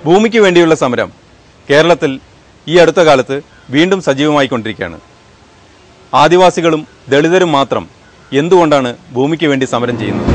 ഭൂമിക്ക് വേണ്ടിയുള്ള സമരം കേരളത്തിൽ ഈ അടുത്ത കാലത്ത് വീണ്ടും സജീവമായിക്കൊണ്ടിരിക്കുകയാണ് ആദിവാസികളും ദളിതരും മാത്രം എന്തുകൊണ്ടാണ് ഭൂമിക്ക് വേണ്ടി സമരം ചെയ്യുന്നത്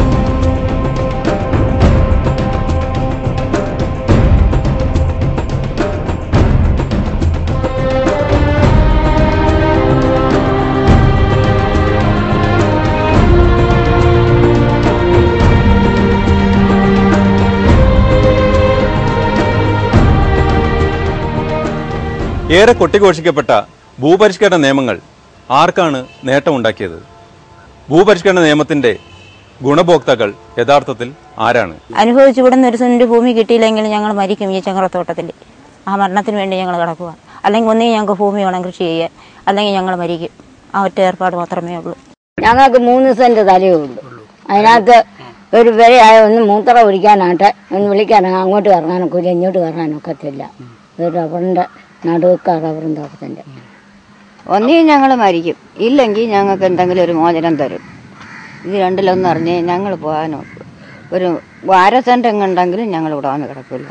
ഏറെ കൊട്ടിഘോഷിക്കപ്പെട്ട ഭൂപരിഷ്കരണ നിയമങ്ങൾ ആർക്കാണ് നേട്ടമുണ്ടാക്കിയത് ഭൂപരിഷ്കരണ നിയമത്തിന്റെ ഗുണഭോക്താക്കൾ യഥാർത്ഥത്തിൽ ആരാണ് അനുഭവിച്ച് ഇവിടുന്ന് ഒരു സെന്റ് ഭൂമി കിട്ടിയില്ലെങ്കിൽ ഞങ്ങൾ മരിക്കും ഈ ചങ്ങളത്തോട്ടത്തിൽ ആ മരണത്തിന് വേണ്ടി ഞങ്ങൾ കിടക്കുക അല്ലെങ്കിൽ ഒന്നെങ്കിൽ ഞങ്ങൾക്ക് ഭൂമി വേണം കൃഷി ചെയ്യാൻ അല്ലെങ്കിൽ ഞങ്ങൾ മരിക്കും ആ ഒറ്റ ഏർപ്പാട് മാത്രമേ ഉള്ളൂ ഞങ്ങൾക്ക് മൂന്ന് സെന്റ് തലയേ ഉള്ളൂ അതിനകത്ത് ഒരു വരെയായ ഒന്ന് മൂത്ര ഒഴിക്കാനാട്ടെ ഒന്ന് വിളിക്കാൻ അങ്ങോട്ട് കറങ്ങാനൊക്കെ ഇല്ല ഇങ്ങോട്ട് കറങ്ങാനൊക്കത്തില്ല ഒരു റബ്ബറിൻ്റെ നടുക്ക റബ്ബറും തോട്ടത്തിൻ്റെ ഒന്നീ ഞങ്ങൾ മരിക്കും ഇല്ലെങ്കിൽ ഞങ്ങൾക്ക് എന്തെങ്കിലും ഒരു മോചനം തരും ഇത് രണ്ടിലൊന്നും അറിഞ്ഞ് ഞങ്ങൾ പോകാനോ ഒരു അര സെന്റ് എങ്ങുണ്ടെങ്കിലും ഞങ്ങൾ ഇവിടെ വന്ന് കിടക്കില്ല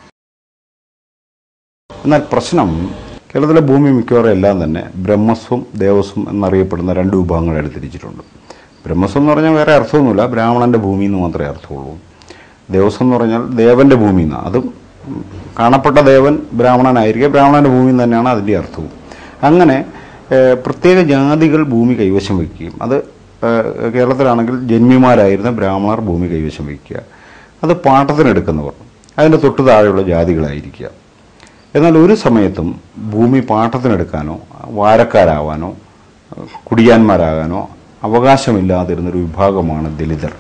എന്നാൽ പ്രശ്നം കേരളത്തിലെ ഭൂമി മിക്കവാറും എല്ലാം തന്നെ ബ്രഹ്മസ്വം ദേവസ്വം എന്നറിയപ്പെടുന്ന രണ്ട് വിഭാഗങ്ങളായിട്ട് തിരിച്ചിട്ടുണ്ട് ബ്രഹ്മസ്വം എന്ന് പറഞ്ഞാൽ വേറെ അർത്ഥമൊന്നുമില്ല ബ്രാഹ്മണന്റെ ഭൂമി എന്ന് മാത്രമേ അർത്ഥമുള്ളൂ ദേവസ്വം എന്ന് പറഞ്ഞാൽ ദേവന്റെ ഭൂമി എന്ന് അതും ഉം, കാണപ്പെട്ട ദേവൻ ബ്രാഹ്മണനായിരിക്കെ ബ്രാഹ്മണന്റെ ഭൂമി എന്ന് തന്നെയാണ് അതിൻ്റെ അർത്ഥവും അങ്ങനെ ഏഹ്, പ്രത്യേക ജാതികൾ ഭൂമി കൈവശം വയ്ക്കുകയും അത് ഏഹ്, കേരളത്തിലാണെങ്കിൽ ജന്മിമാരായിരുന്ന ബ്രാഹ്മണർ ഭൂമി കൈവശം വയ്ക്കുക അത് പാട്ടത്തിനെടുക്കുന്നവർ അതിൻ്റെ തൊട്ട് താഴെയുള്ള ജാതികളായിരിക്കുക എന്നാൽ ഒരു സമയത്തും ഭൂമി പാട്ടത്തിനെടുക്കാനോ വാരക്കാരാവാനോ കുടിയാന്മാരാകാനോ അവകാശമില്ലാതിരുന്നൊരു വിഭാഗമാണ് ദലിതർ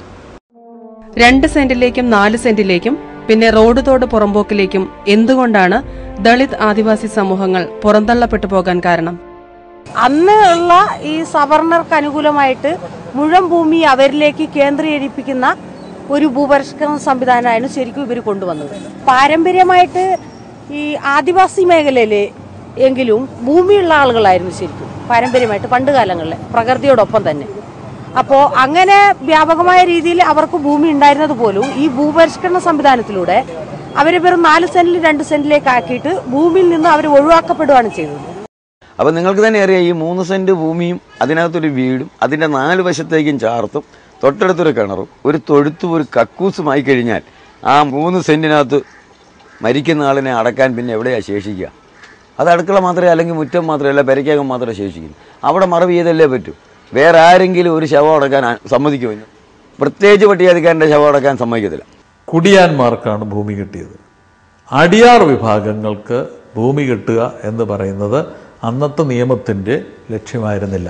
രണ്ട് സെന്റിലേക്കും നാല് സെന്റിലേക്കും പിന്നെ റോഡ് തോട് പുറമ്പോക്കിലേക്കും എന്തുകൊണ്ടാണ് ദളിത് ആദിവാസി സമൂഹങ്ങൾ പുറന്തള്ളപ്പെട്ടു പോകാൻ കാരണം അന്ന് ഉള്ള ഈ സവർണർക്ക് അനുകൂലമായിട്ട് മുഴുവൻ ഭൂമി അവരിലേക്ക് കേന്ദ്രീകരിപ്പിക്കുന്ന ഒരു ഭൂപരിഷ്കരണ സംവിധാനമായിരുന്നു ശരിക്കും ഇവർ കൊണ്ടുവന്നത് പാരമ്പര്യമായിട്ട് ഈ ആദിവാസി മേഖലയില് എങ്കിലും ഭൂമിയുള്ള ആളുകളായിരുന്നു ശരിക്കും പാരമ്പര്യമായിട്ട് പണ്ട് കാലങ്ങളിൽ പ്രകൃതിയോടൊപ്പം തന്നെ അപ്പോൾ അങ്ങനെ വ്യാപകമായ രീതിയിൽ അവർക്ക് ഭൂമി ഉണ്ടായിരുന്നത് പോലും ഈ ഭൂപരിഷ്കരണ സംവിധാനത്തിലൂടെ അവരെ വെറും നാല് സെന്റിൽ രണ്ട് സെന്റിലേക്ക് ആക്കിയിട്ട് ഭൂമിയിൽ നിന്ന് അവർ ഒഴിവാക്കപ്പെടുകയാണ് ചെയ്തത് അപ്പം നിങ്ങൾക്ക് തന്നെ അറിയാം ഈ മൂന്ന് സെന്റ് ഭൂമിയും അതിനകത്തൊരു വീടും അതിന്റെ നാല് വശത്തേക്കും ചാർത്തും തൊട്ടടുത്തൊരു കിണറും ഒരു തൊഴുത്തും ഒരു കക്കൂസുമായി കഴിഞ്ഞാൽ ആ മൂന്ന് സെന്റിനകത്ത് മരിക്കുന്ന ആളിനെ അടക്കാൻ പിന്നെ എവിടെയാ ശേഷിക്കുക അത് അടുക്കള മാത്രമേ അല്ലെങ്കിൽ മുറ്റം മാത്രമേ അല്ല പെരയ്ക്കകം മാത്രമേ ശേഷിക്കുന്നു അവിടെ മറവ് ചെയ്തല്ലേ പറ്റൂ വേറെ ആരെങ്കിലും ഒരു ശവം അടക്കാൻ ആ- സമ്മതിക്കുമോ ഇന്ന്? പ്രത്യേകിച്ച് പട്ടികജാതിക്കാരൻ്റെ ശവം അടക്കാൻ സമ്മതിക്കത്തില്ല കുടിയാന്മാർക്കാണ് ഭൂമി കിട്ടിയത് അടിയാർ വിഭാഗങ്ങൾക്ക് ഭൂമി കിട്ടുക എന്ന് പറയുന്നത് അന്നത്തെ നിയമത്തിൻ്റെ ലക്ഷ്യമായിരുന്നില്ല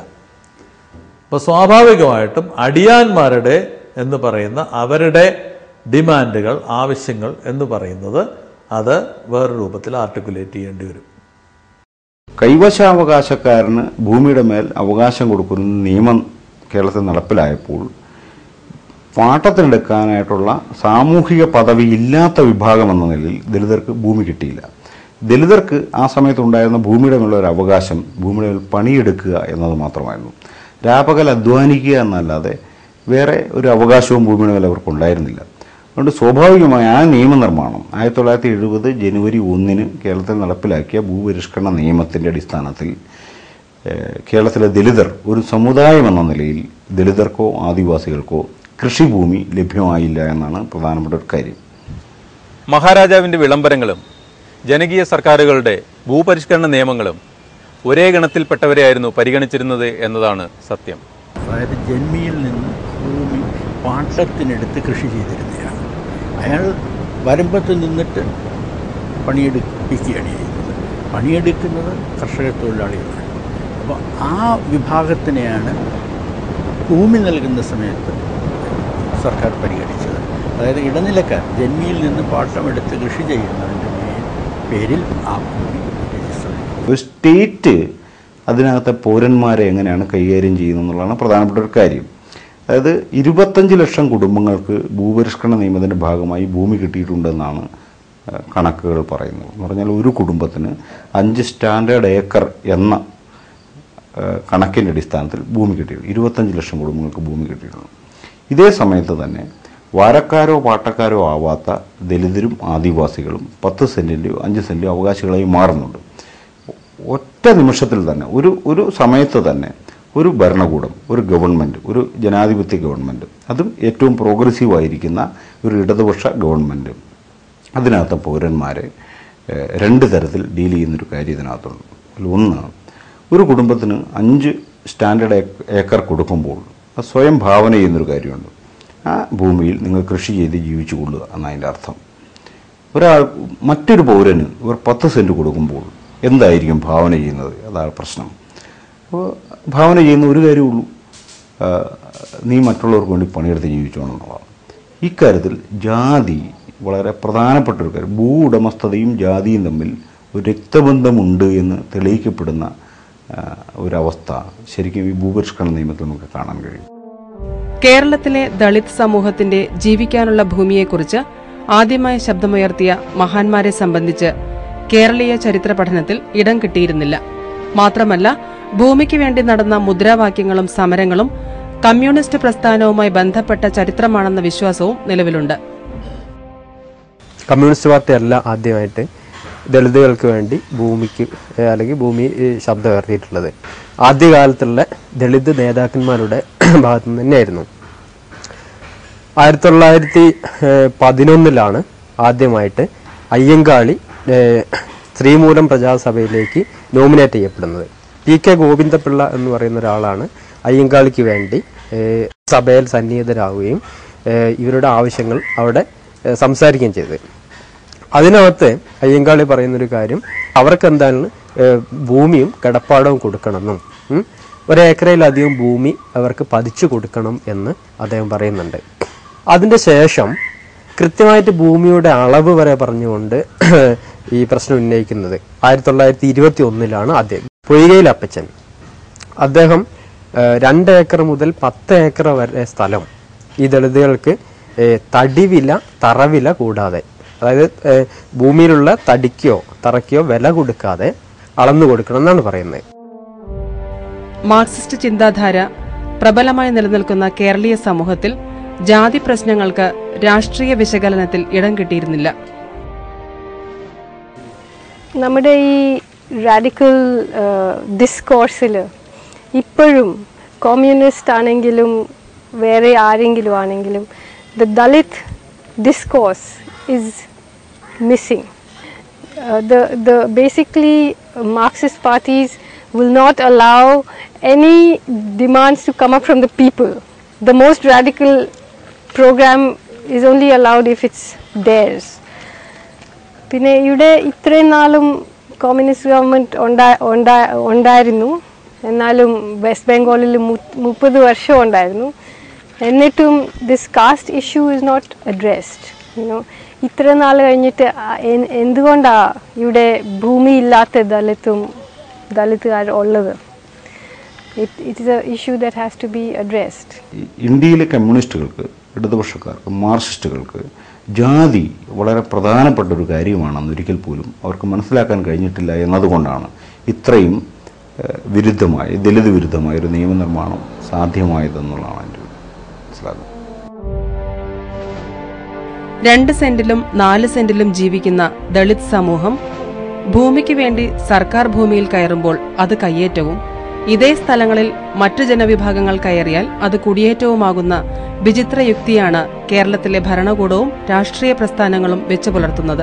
അപ്പോൾ സ്വാഭാവികമായിട്ടും അടിയാന്മാരുടെ എന്ന് പറയുന്ന അവരുടെ ഡിമാൻഡുകൾ ആവശ്യങ്ങൾ എന്ന് പറയുന്നത് അത് വേറെ രൂപത്തിൽ ആർട്ടിക്കുലേറ്റ് ചെയ്യേണ്ടി വരും കൈവശാവകാശക്കാരന് ഭൂമിയുടെ മേൽ അവകാശം കൊടുക്കുന്ന നിയമം കേരളത്തിൽ നടപ്പിലായപ്പോൾ പാട്ടത്തിനെടുക്കാനായിട്ടുള്ള സാമൂഹിക പദവി ഇല്ലാത്ത വിഭാഗം എന്ന നിലയിൽ ദലിതർക്ക് ഭൂമി കിട്ടിയില്ല ദലിതർക്ക് ആ സമയത്തുണ്ടായിരുന്ന ഭൂമിയുടെ മേലുള്ള ഒരു അവകാശം ഭൂമിയുടെ മേൽ പണിയെടുക്കുക എന്നത് മാത്രമായിരുന്നു രാപകൽ അധ്വാനിക്കുക എന്നല്ലാതെ വേറെ ഒരു അവകാശവും ഭൂമിയുടെ മേൽ അവർക്കുണ്ടായിരുന്നില്ല അതുകൊണ്ട് സ്വാഭാവികമായ ആ നിയമനിർമ്മാണം ആയിരത്തി തൊള്ളായിരത്തി എഴുപത് ജനുവരി ഒന്നിന് കേരളത്തിൽ നടപ്പിലാക്കിയ ഭൂപരിഷ്കരണ നിയമത്തിൻ്റെ അടിസ്ഥാനത്തിൽ ഏഹ്, കേരളത്തിലെ ദലിതർ ഒരു സമുദായം എന്ന നിലയിൽ ദലിതർക്കോ ആദിവാസികൾക്കോ കൃഷിഭൂമി ലഭ്യമായില്ല എന്നാണ് പ്രധാനപ്പെട്ട ഒരു കാര്യം മഹാരാജാവിന്റെ വിളംബരങ്ങളും ജനകീയ സർക്കാരുകളുടെ ഭൂപരിഷ്കരണ നിയമങ്ങളും ഒരേ ഗണത്തിൽപ്പെട്ടവരെയായിരുന്നു പരിഗണിച്ചിരുന്നത് എന്നതാണ് സത്യം അതായത് ജന്മിയിൽ നിന്ന് ഭൂമി പാട്ടത്തിനെടുത്ത് കൃഷി ചെയ്തിരുന്നതാണ് അയാൾ വരമ്പത്ത് നിന്നിട്ട് പണിയെടുപ്പിക്കുകയാണ് ചെയ്യുന്നത് പണിയെടുക്കുന്നത് കർഷക തൊഴിലാളികളാണ് അപ്പോൾ ആ വിഭാഗത്തിനെയാണ് ഭൂമി നൽകുന്ന സമയത്ത് സർക്കാർ പരിഗണിച്ചത് അതായത് ഇടനിലക്കാർ ജന്മിയിൽ നിന്ന് പാട്ടമെടുത്ത് കൃഷി ചെയ്യുന്നതിൻ്റെ മേ- പേരിൽ ആ ഭൂമി രജിസ്റ്റർ ചെയ്തു ഒരു സ്റ്റേറ്റ് അതിനകത്തെ പൗരന്മാരെ എങ്ങനെയാണ് കൈകാര്യം ചെയ്യുന്നത് എന്നുള്ളതാണ് പ്രധാനപ്പെട്ട ഒരു കാര്യം അതായത് ഇരുപത്തഞ്ച് ലക്ഷം കുടുംബങ്ങൾക്ക് ഭൂപരിഷ്കരണ നിയമത്തിൻ്റെ ഭാഗമായി ഭൂമി കിട്ടിയിട്ടുണ്ടെന്നാണ് ആ, കണക്കുകൾ പറയുന്നത് എന്ന് പറഞ്ഞാൽ ഒരു കുടുംബത്തിന് അഞ്ച് സ്റ്റാൻഡേർഡ് ഏക്കർ എന്ന ആ, കണക്കിൻ്റെ അടിസ്ഥാനത്തിൽ ഭൂമി കിട്ടിയിട്ടുണ്ട് ഇരുപത്തഞ്ച് ലക്ഷം കുടുംബങ്ങൾക്ക് ഭൂമി കിട്ടിയിട്ടുണ്ട് ഇതേ സമയത്ത് തന്നെ വാരക്കാരോ പാട്ടക്കാരോ ആവാത്ത ദലിതരും ആദിവാസികളും പത്ത് സെൻറ്റിൻ്റെയോ അഞ്ച് സെൻറ്റിൻ്റെയോ അവകാശികളായി മാറുന്നുണ്ട് ഒറ്റ നിമിഷത്തിൽ തന്നെ ഒരു ഒരു സമയത്ത് തന്നെ ഒരു ഭരണകൂടം ഒരു ഗവൺമെൻറ് ഒരു ജനാധിപത്യ ഗവൺമെൻറ് അതും ഏറ്റവും പ്രോഗ്രസീവ് ആയിരിക്കുന്ന ഒരു ഇടതുപക്ഷ ഗവൺമെൻറ് അതിനകത്ത് പൗരന്മാരെ ഏഹ്, രണ്ട് തരത്തിൽ ഡീൽ ചെയ്യുന്നൊരു കാര്യം ഇതിനകത്തുണ്ട് അതിൽ ഒന്ന് ഒരു കുടുംബത്തിന് അഞ്ച് സ്റ്റാൻഡേർഡ് ഏക്ക- ഏക്കർ കൊടുക്കുമ്പോൾ അത് സ്വയം ഭാവന ചെയ്യുന്നൊരു കാര്യമുണ്ട് ആ ഭൂമിയിൽ നിങ്ങൾ കൃഷി ചെയ്ത് ജീവിച്ചു കൊള്ളുക എന്നതിൻ്റെ അർത്ഥം ഒരാൾ മറ്റൊരു പൗരന് ഇവർ പത്ത് സെൻറ്റ് കൊടുക്കുമ്പോൾ എന്തായിരിക്കും ഭാവന ചെയ്യുന്നത് അതാണ് പ്രശ്നം അപ്പോൾ ഭാവന ചെയ്യുന്ന ഒരു കാര്യമുള്ളൂ ആ, നീ മറ്റുള്ളവർക്ക് വേണ്ടി പണിയെടുത്ത് ജീവിച്ചോണം എന്നുള്ളതാണ് ഇക്കാര്യത്തിൽ ജാതി വളരെ പ്രധാനപ്പെട്ട ഒരു കാര്യം ഭൂ ഉടമസ്ഥതയും ജാതിയും തമ്മിൽ ഒരു രക്തബന്ധമുണ്ട് എന്ന് തെളിയിക്കപ്പെടുന്ന ആ, ഒരവസ്ഥ ശരിക്കും ഈ ഭൂപരിഷ്കരണ നിയമത്തിൽ നമുക്ക് കാണാൻ കഴിയും കേരളത്തിലെ ദളിത് സമൂഹത്തിന്റെ ജീവിക്കാനുള്ള ഭൂമിയെക്കുറിച്ച് ആദ്യമായി ശബ്ദമുയർത്തിയ മഹാന്മാരെ സംബന്ധിച്ച് കേരളീയ ചരിത്ര പഠനത്തിൽ ഇടം കിട്ടിയിരുന്നില്ല മാത്രമല്ല ഭൂമിക്ക് വേണ്ടി നടന്ന മുദ്രാവാക്യങ്ങളും സമരങ്ങളും കമ്മ്യൂണിസ്റ്റ് പ്രസ്ഥാനവുമായി ബന്ധപ്പെട്ട ചരിത്രമാണെന്ന വിശ്വാസവും നിലവിലുണ്ട് കമ്മ്യൂണിസ്റ്റ് പാർട്ടി അല്ല ആദ്യമായിട്ട് ദളിതുകൾക്ക് വേണ്ടി ഭൂമിക്ക് ഏഹ് അല്ലെങ്കിൽ ഭൂമി ഏഹ് ശബ്ദം ഉയർത്തിയിട്ടുള്ളത് ആദ്യകാലത്തുള്ള ദളിത് നേതാക്കന്മാരുടെ ഭാഗത്തു നിന്ന് തന്നെയായിരുന്നു ആയിരത്തി തൊള്ളായിരത്തി ഏഹ് പതിനൊന്നിലാണ് ആദ്യമായിട്ട് അയ്യങ്കാളി ഏഹ് ശ്രീമൂലം പ്രജാസഭയിലേക്ക് നോമിനേറ്റ് ചെയ്യപ്പെടുന്നത് പി കെ ഗോവിന്ദപിള്ള എന്ന് പറയുന്ന ഒരാളാണ് അയ്യങ്കാളിക്ക് വേണ്ടി ഏഹ് സഭയിൽ സന്നിഹിതരാകുകയും ഏഹ് ഇവരുടെ ആവശ്യങ്ങൾ അവിടെ ഏഹ് സംസാരിക്കുകയും ചെയ്തത് അതിനകത്ത് അയ്യങ്കാളി പറയുന്നൊരു കാര്യം അവർക്ക് എന്താണ് ഏഹ് ഭൂമിയും കിടപ്പാടവും കൊടുക്കണമെന്നും ഉം, ഒരേക്കറയിലധികം ഭൂമി അവർക്ക് പതിച്ചു കൊടുക്കണം എന്ന് അദ്ദേഹം പറയുന്നുണ്ട് അതിന്റെ ശേഷം കൃത്യമായിട്ട് ഭൂമിയുടെ അളവ് വരെ പറഞ്ഞുകൊണ്ട് ഈ പ്രശ്നം ഉന്നയിക്കുന്നത് ആയിരത്തി തൊള്ളായിരത്തി ഇരുപത്തി ഒന്നിലാണ് അദ്ദേഹം പൊയ്കയിൽ അപ്പച്ചൻ അദ്ദേഹം ഏഹ്, രണ്ട് ഏക്കർ മുതൽ പത്ത് ഏക്കർ വരെ സ്ഥലം ഈ ദളിതുകൾക്ക് ഏഹ്, തടിവില തറവില കൂടാതെ അതായത് ഏഹ്, ഭൂമിയിലുള്ള തടിക്കോ തറയ്ക്കോ വില കൊടുക്കാതെ അളന്നു കൊടുക്കണം എന്നാണ് പറയുന്നത് മാർക്സിസ്റ്റ് ചിന്താധാര പ്രബലമായി നിലനിൽക്കുന്ന കേരളീയ സമൂഹത്തിൽ ജാതി പ്രശ്നങ്ങൾക്ക് രാഷ്ട്രീയ വിശകലനത്തിൽ ഇടം കിട്ടിയിരുന്നില്ല നമ്മുടെ ഈ റാഡിക്കൽ ഡിസ്കോഴ്സിൽ ഇപ്പോഴും കമ്മ്യൂണിസ്റ്റ് ആണെങ്കിലും വേറെ ആരെങ്കിലും ആണെങ്കിലും the Dalit discourse is missing the, the basically uh, Marxist parties will not allow any demands to come up from the people. The most radical program is only allowed if it's theirs. പിന്നെ ഇവിടെ ഇത്രയും നാളും communist government ഉണ്ടാ ഉണ്ടാ ഉണ്ടായിരുന്നു എന്നാലും west ബംഗാളിൽ മുപ്പത് വർഷം ഉണ്ടായിരുന്നു എന്നിട്ടും this caste issue is not addressed you know ഇത്ര നാൾ കഴിഞ്ഞിട്ട് ആ എ- എന്തുകൊണ്ടാ ഇവിടെ ഭൂമിയില്ലാത്ത ദളിത്തും ദളിത്തുകാർ ഉള്ളത് it it is a issue that has to be addressed ഈ ഇന്ത്യയിലെ കമ്മ്യൂണിസ്റ്റുകൾക്ക് ഇടതുപക്ഷക്കാർക്ക് മാർക്സിസ്റ്റുകൾക്ക് ജാതി വളരെ പ്രധാനപ്പെട്ട ഒരു കാര്യമാണെന്ന് ഒരിക്കൽ പോലും അവർക്ക് മനസ്സിലാക്കാൻ കഴിഞ്ഞിട്ടില്ല എന്നതുകൊണ്ടാണ് ഇത്രയും ഏഹ്, വിരുദ്ധമായ ദലിത് വിരുദ്ധമായ ഒരു നിയമനിർമ്മാണം സാധ്യമായതെന്നുള്ളതാണ് എൻ്റെ ഒരു മനസ്സിലാക്കുന്നത് രണ്ട് സെന്റിലും നാല് സെന്റിലും ജീവിക്കുന്ന ദളിത് സമൂഹം ഭൂമിക്ക് വേണ്ടി സർക്കാർ ഭൂമിയിൽ കയറുമ്പോൾ അത് കയ്യേറ്റവും ഇതേ സ്ഥലങ്ങളിൽ മറ്റു ജനവിഭാഗങ്ങൾ കയറിയാൽ അത് കുടിയേറ്റവുമാകുന്ന വിചിത്ര യുക്തിയാണ് കേരളത്തിലെ ഭരണകൂടവും രാഷ്ട്രീയ പ്രസ്ഥാനങ്ങളും വെച്ചു പുലർത്തുന്നത്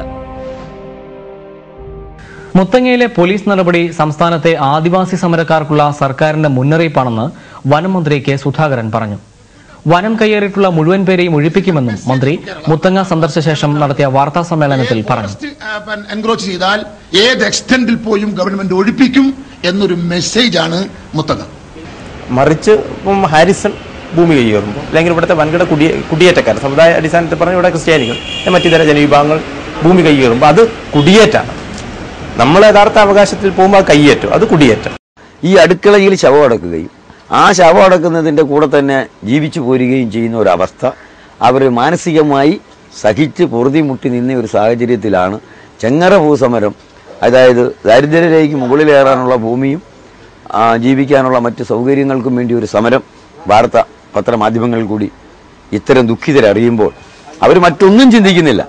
മുത്തങ്ങയിലെ പോലീസ് നടപടി സംസ്ഥാനത്തെ ആദിവാസി സമരക്കാർക്കുള്ള സർക്കാരിന്റെ മുന്നറിയിപ്പാണെന്ന് വനം മന്ത്രി കെ സുധാകരൻ പറഞ്ഞു വനം കയ്യേറിയിട്ടുള്ള മുഴുവൻ പേരെയും ഒഴിപ്പിക്കുമെന്നും മന്ത്രി മുത്തങ്ങ സന്ദർശന ശേഷം നടത്തിയ വാർത്താ സമ്മേളനത്തിൽ പറഞ്ഞു എൻക്രോച്ച് ചെയ്താൽ ഏത് എക്സ്റ്റെൻഡിൽ പോയും ഗവൺമെന്റ് ഒഴിപ്പിക്കും എന്നൊരു മെസ്സേജാണ് മുത്തങ്ങ മറിച്ച് ഇപ്പം ഹാരിസൺ ഭൂമി കൈയേറുമ്പോൾ അല്ലെങ്കിൽ ഇവിടുത്തെ വൻകിട കുടിയേ കുടിയേറ്റക്കാർ സമുദായ അടിസ്ഥാനത്തിൽ പറഞ്ഞ ഇവിടെ ക്രിസ്ത്യാനികൾ മറ്റിതര ജനവിഭാഗങ്ങൾ ഭൂമി കൈയേറുമ്പോൾ അത് കുടിയേറ്റാണ് നമ്മൾ യഥാർത്ഥ അവകാശത്തിൽ പോകുമ്പോൾ അത് കയ്യേറ്റം അത് കുടിയേറ്റം ഈ അടുക്കളയിൽ ശവം അടക്കുകയും ആ ശവം അടക്കുന്നതിൻ്റെ കൂടെ തന്നെ ജീവിച്ചു പോരുകയും ചെയ്യുന്ന ഒരവസ്ഥ അവർ മാനസികമായി സഹിച്ച് പൊറുതിമുട്ടി നിന്ന ഒരു സാഹചര്യത്തിലാണ് ചെങ്ങറ ഭൂസമരം അതായത് ദാരിദ്ര്യരേഖയ്ക്ക് മുകളിലേറാനുള്ള ഭൂമിയും ആ, ജീവിക്കാനുള്ള മറ്റ് സൗകര്യങ്ങൾക്കും വേണ്ടി ഒരു സമരം വാർത്ത പത്രമാധ്യമങ്ങളിൽ കൂടി ഇത്തരം ദുഃഖിതരെ അറിയുമ്പോൾ അവർ മറ്റൊന്നും ചിന്തിക്കുന്നില്ല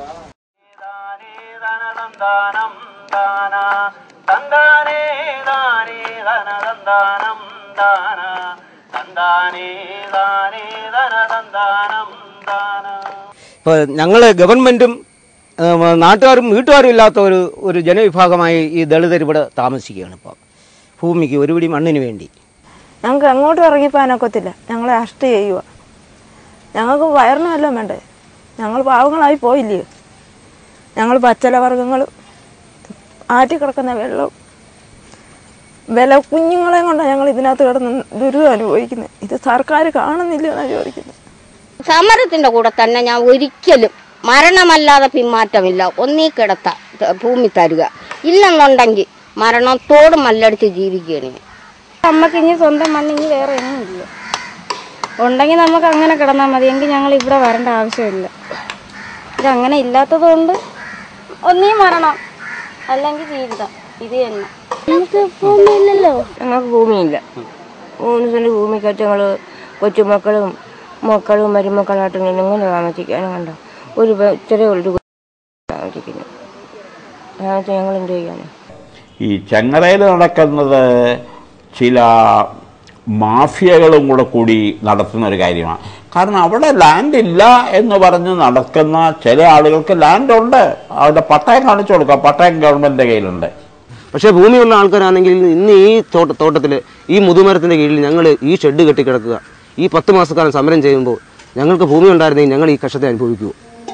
ഇപ്പോൾ ഞങ്ങൾ ഗവൺമെൻറ്റും ഏം, നാട്ടുകാരും വീട്ടുകാരും ഇല്ലാത്ത ഒരു ഒരു ജനവിഭാഗമായി ഈ ദളിതർ ഇവിടെ താമസിക്കുകയാണ് ഇപ്പോൾ ഭൂമിക്ക് ഒരു പിടി മണ്ണിന് വേണ്ടി ഞങ്ങൾക്ക് എങ്ങോട്ടും ഇറങ്ങിപ്പോകാനൊക്കത്തില്ല ഞങ്ങളെ അറസ്റ്റ് ചെയ്യുക ഞങ്ങൾക്ക് വയറിന് വല്ലതും വേണ്ടേ ഞങ്ങൾ പാവങ്ങളായി പോയില്ലയോ ഞങ്ങൾ പച്ചലവർഗ്ഗങ്ങളും ആറ്റി കിടക്കുന്ന വെള്ളവും വില കുഞ്ഞുങ്ങളെയും കൊണ്ടാണ് ഞങ്ങൾ ഇതിനകത്ത് കിടന്ന് ദുരിതം അനുഭവിക്കുന്നത് ഇത് സർക്കാർ കാണുന്നില്ല എന്നാണ് ചോദിക്കുന്നത് സമരത്തിന്റെ കൂടെ തന്നെ ഞാൻ ഒരിക്കലും മരണമല്ലാതെ പിന്മാറ്റമില്ല ഒന്നീ കിടത്ത ഭൂമി തരിക ഇല്ലെന്നുണ്ടെങ്കിൽ മരണത്തോട് മല്ലടിച്ച് ജീവിക്കുകയാണ് ഞാൻ. നമുക്ക് ഇനി സ്വന്തം മണ്ണ് ഇനി വേറെ ഒന്നുമില്ല ഉണ്ടെങ്കിൽ നമുക്ക് അങ്ങനെ കിടന്നാൽ മതി എങ്കിൽ ഞങ്ങൾ ഇവിടെ വരേണ്ട ആവശ്യമില്ല ഇത് അങ്ങനെ ഇല്ലാത്തത് കൊണ്ട് ഒന്നീ മരണം അല്ലെങ്കിൽ ജീവിതം ഇത് തന്നെ നമുക്ക് ഭൂമിയില്ലല്ലോ ഞങ്ങൾക്ക് ഭൂമിയില്ല മൂന്ന് സെന്റ് ഭൂമിക്കകത്ത് ഞങ്ങൾ കൊച്ചുമക്കളും മക്കളും മരുമക്കളായിട്ട് ഇങ്ങനെ എങ്ങനെ താമസിക്കാനും കണ്ടോ ഒരു ബ- ചെറിയ ഒരു താമസിക്കുന്നു അതിനകത്ത് ഞങ്ങൾ എന്ത് ചെയ്യാനാ ഈ ചെങ്ങറയിൽ നടക്കുന്നത് ചില മാഫിയകളും കൂടെ കൂടി നടത്തുന്ന ഒരു കാര്യമാണ് കാരണം അവിടെ ലാൻഡ് ഇല്ല എന്ന് പറഞ്ഞ് നടക്കുന്ന ചില ആളുകൾക്ക് ലാൻഡ് ഉണ്ട് അവരുടെ പട്ടയം കാണിച്ചു കൊടുക്കുക പട്ടയം ഗവൺമെന്റിന്റെ കയ്യിലുണ്ട് പക്ഷേ ഭൂമിയുള്ള ആൾക്കാരാണെങ്കിൽ ഇന്ന് ഈ തോട്ട തോട്ടത്തിൽ ഈ മുതുമരത്തിൻ്റെ കീഴിൽ ഞങ്ങൾ ഈ ഷെഡ് കെട്ടിക്കിടക്കുക ഈ പത്ത് മാസക്കാലം സമരം ചെയ്യുമ്പോൾ ഞങ്ങൾക്ക് ഭൂമി ഉണ്ടായിരുന്നെങ്കിൽ ഞങ്ങൾ ഈ കഷ്ടത്തെ അനുഭവിക്കൂ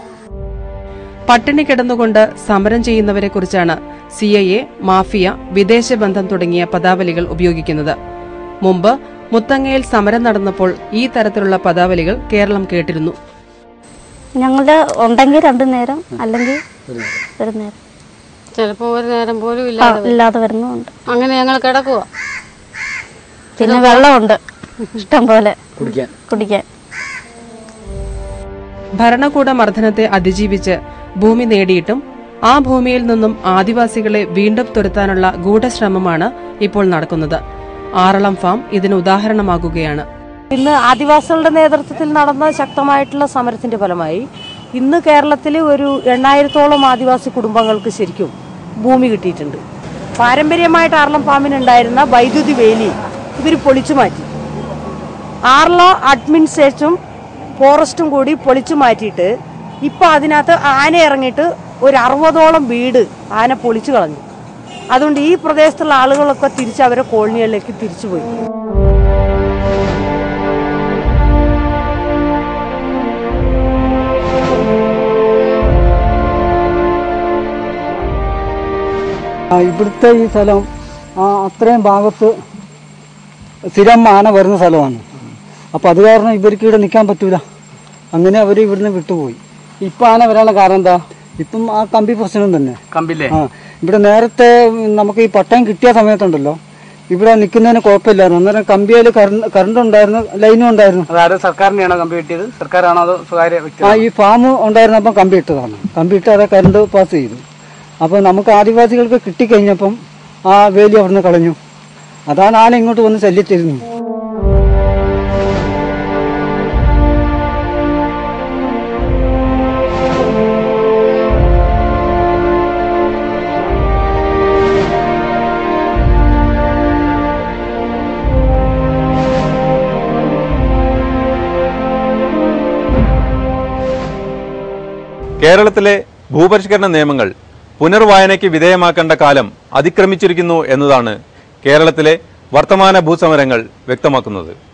പട്ടിണി കിടന്നുകൊണ്ട് സമരം ചെയ്യുന്നവരെ കുറിച്ചാണ് സി ഐ എ മാഫിയ വിദേശ ബന്ധം തുടങ്ങിയ പദാവലികൾ ഉപയോഗിക്കുന്നത് മുമ്പ് മുത്തങ്ങയിൽ സമരം നടന്നപ്പോൾ ഈ തരത്തിലുള്ള പദാവലികൾ കേരളം കേട്ടിരുന്നു ഞങ്ങളുടെ ഉണ്ടെങ്കിൽ രണ്ടു നേരം അല്ലെങ്കിൽ ഒരു നേരം ചിലപ്പോൾ ഒരു നേരം പോലും ആ, ഇല്ലാതെ വരും. ഇല്ലാതെ വരുന്നുമുണ്ട് അങ്ങനെ ഞങ്ങൾ കിടക്കുക പിന്നെ വെള്ളമുണ്ട് ഇഷ്ടം പോലെ കുടിക്കാൻ കുടിക്കാൻ ഭരണകൂട മർദ്ദനത്തെ അതിജീവിച്ച് ഭൂമി നേടിയിട്ടും ആ ഭൂമിയിൽ നിന്നും ആദിവാസികളെ വീണ്ടും തുരത്താനുള്ള ഗൂഢശ്രമമാണ് ഇപ്പോൾ നടക്കുന്നത് ആറളം ഫാം ഇതിന് ഉദാഹരണമാകുകയാണ് ഇന്ന് ആദിവാസികളുടെ നേതൃത്വത്തിൽ നടന്ന ശക്തമായിട്ടുള്ള സമരത്തിന്റെ ഫലമായി ഇന്ന് കേരളത്തിൽ ഒരു എണ്ണായിരത്തോളം ആദിവാസി കുടുംബങ്ങൾക്ക് ശരിക്കും ഭൂമി കിട്ടിയിട്ടുണ്ട് പാരമ്പര്യമായിട്ട് ആർളം ഫാമിനുണ്ടായിരുന്ന വൈദ്യുതി വേലി ഇവർ പൊളിച്ചു മാറ്റി ആർല അഡ്മിനിസ്ട്രേഷനും ഫോറസ്റ്റും കൂടി പൊളിച്ചു മാറ്റിയിട്ട് ഇപ്പൊ അതിനകത്ത് ആന ഇറങ്ങിയിട്ട് ഒരു അറുപതോളം വീട് ആന പൊളിച്ചു കളഞ്ഞു അതുകൊണ്ട് ഈ പ്രദേശത്തുള്ള ആളുകളൊക്കെ തിരിച്ച് അവരെ കോളനികളിലേക്ക് തിരിച്ചുപോയി ആ, ഇവിടുത്തെ ഈ സ്ഥലം ആ, അത്രയും ഭാഗത്ത് സ്ഥിരം ആന വരുന്ന സ്ഥലമാണ് അപ്പോൾ അത് കാരണം ഇവർക്ക് ഇവിടെ നിൽക്കാൻ പറ്റൂല അങ്ങനെ അവർ ഇവിടുന്ന് വിട്ടുപോയി ഇപ്പം ആന വരാനുള്ള കാരണം എന്താ ഇപ്പം ആ കമ്പി പ്രശ്നം തന്നെ കമ്പില്ലേ ആ ഇവിടെ നേരത്തെ നമുക്ക് ഈ പട്ടയം കിട്ടിയ സമയത്തുണ്ടല്ലോ ഇവിടെ നിൽക്കുന്നതിന് കുഴപ്പമില്ലായിരുന്നു അന്നേരം കമ്പിയിൽ കറണ്ട് ഉണ്ടായിരുന്നു ലൈനും ഉണ്ടായിരുന്നു അതായത് സർക്കാരിനെയാണോ കമ്പി കിട്ടിയത് സർക്കാരാണോ അതോ സ്വകാര്യ വ്യക്തി ആ ഈ ഫാം ഉണ്ടായിരുന്നപ്പം കമ്പി ഇട്ടതാണ് കമ്പി ഇട്ട് അത് കറണ്ട് പാസ് ചെയ്തു അപ്പോൾ നമുക്ക് ആദിവാസികൾക്ക് കിട്ടിക്കഴിഞ്ഞപ്പം ആ വേലി അവിടുന്ന് കളഞ്ഞു അതാണ് ആന ഇങ്ങോട്ട് വന്ന് ശല്യത്തിരുന്നു കേരളത്തിലെ ഭൂപരിഷ്കരണ നിയമങ്ങൾ പുനർവായനയ്ക്ക് വിധേയമാക്കേണ്ട കാലം അതിക്രമിച്ചിരിക്കുന്നു എന്നതാണ് കേരളത്തിലെ വർത്തമാന ഭൂസമരങ്ങൾ വ്യക്തമാക്കുന്നത്